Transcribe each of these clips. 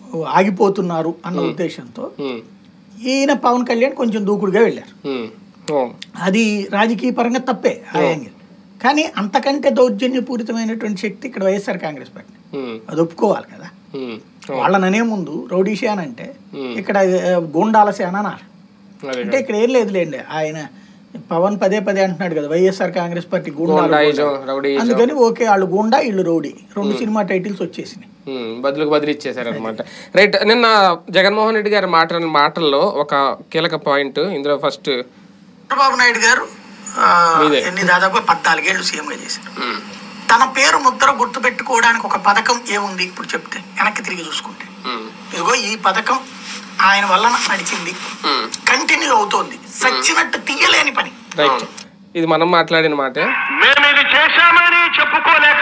ఆగిపోతున్నారు అన్న ఉద్దేశంతో ఉమ్, ఈయన పవన్ కళ్యాణ్ కొంచెం దూకుడుగా వెళ్ళారు ఉమ్, అవును అది రాజకీయ పరంగా తప్పే ఆ యాంగిల్ కానీ అంతకంటే దౌర్జన్యపూరితమైనటువంటి శక్తి ఇక్కడ వైఎస్ఆర్ కాంగ్రెస్ పార్టీ ఉమ్, అది ఒప్పుకోవాలి కదా ఉమ్, అవును. వాళ్ళననే ముందు రౌడీ సేన అంటే Hmm. ఇక్కడ ఆ, గూండాల సేన అనాలి అదే అంటే ఇక్కడ ఏం లేదులేండి ఆయన పవన్ పదే పదే అంటున్నాడు కదా వైఎస్ఆర్ కాంగ్రెస్ పార్టీ గూండాలు గుండాయిజం, రౌడీయిజం. అందుకని ఓకే వాళ్ళు గూండా ఇళ్ళు రౌడీ రెండు సినిమా టైటిల్స్ వచ్చేసినాయి ఉమ్, బదులుకు బదిలీ ఇచ్చేసారు అనమాట రైట్ నిన్న జగన్మోహన్ రెడ్డి గారి మాట మాటల్లో ఒక కీలక పాయింట్ ఇందులో ఫస్ట్ చంద్రబాబు నాయుడు గారు ఆ, మీదే. ఎన్ని దాదాపు పద్నాలుగేళ్లు సీఎంగా చేశారు తన పేరు ముద్ర గుర్తు పెట్టుకోవడానికి ఒక పథకం ఏముంది ఇప్పుడు చెప్తే వెనక్కి తిరిగి చూసుకుంటే ఇదిగో ఈ పథకం ఆయన వల్ల నడిచింది కంటిన్యూ అవుతోంది సచ్చినట్టు తీయలేని పని రైట్ ఇది మనం మాట్లాడిన మాటే మేము ఇది చేశామని చెప్పుకోలేక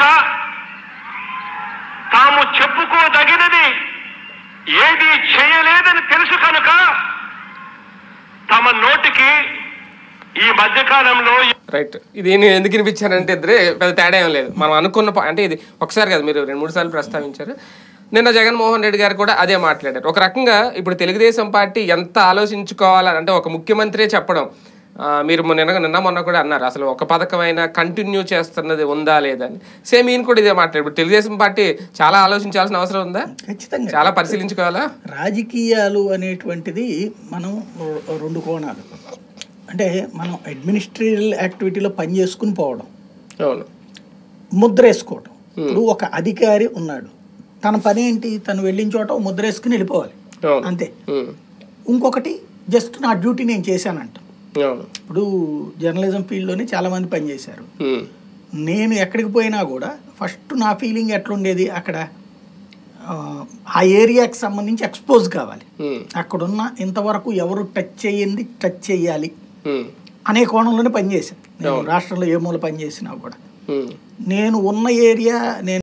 తాము చెప్పుకోదగినది ఏది చేయలేదని తెలుసు కనుక తమ నోటికి ఈ మధ్యకాలంలో రైట్ ఇది నేను ఎందుకు వినిపించానంటే ఇద్దరే పెద్ద తేడా ఏం లేదు మనం అనుకున్న పా- అంటే ఇది ఒకసారి కదా మీరు రెండు మూడు సార్లు ప్రస్తావించారు నిన్న జగన్మోహన్ రెడ్డి గారు కూడా అదే మాట్లాడారు ఒక రకంగా ఇప్పుడు తెలుగుదేశం పార్టీ ఎంత ఆలోచించుకోవాలని అంటే ఒక ముఖ్యమంత్రి చెప్పడం ఆ, మీరు మొన్న- నిన్న నిన్న మొన్న కూడా అన్నారు అసలు ఒక పథకమైనా కంటిన్యూ చేస్తున్నది ఉందా లేదా అని సేమ్ ఈయన కూడా ఇదే మాట్లాడారు ఇప్పుడు తెలుగుదేశం పార్టీ చాలా ఆలోచించాల్సిన అవసరం ఉందా ఖచ్చితంగా చాలా పరిశీలించుకోవాలా రాజకీయాలు అనేటువంటిది మనం రె- రెండు కోణాలు అంటే మనం అడ్మినిస్ట్రేటివ్ యాక్టివిటీలో పని చేసుకుని పోవడం అవును ముద్ర వేసుకోవడం ఇప్పుడు ఒక అధికారి ఉన్నాడు తన పని ఏంటి తను వెళ్ళిన చోట ఓ ముద్ర వేసుకుని వెళ్ళిపోవాలి అవును అంతే ఉమ్, ఇంకొకటి జస్ట్ నా డ్యూటీ నేను చేశానంట అవును ఇప్పుడు జర్నలిజం ఫీల్డ్లోనే చాలామంది పనిచేశారు ఉమ్, నేను ఎక్కడికి పోయినా కూడా ఫస్ట్ నా ఫీలింగ్ ఎట్లుండేది అక్కడ ఆ, ఆ ఏరియాకి సంబంధించి ఎక్స్పోజ్ కావాలి ఉమ్, అక్కడున్న ఇంతవరకు ఎవరు టచ్ చేయండి టచ్ చేయాలి ఉమ్, అనే కోణంలోనే పనిచేశాను నేను రాష్ట్రంలో ఏ మూల పనిచేసినా కూడా ఉమ్. నేను ఉన్న ఏరియా నేను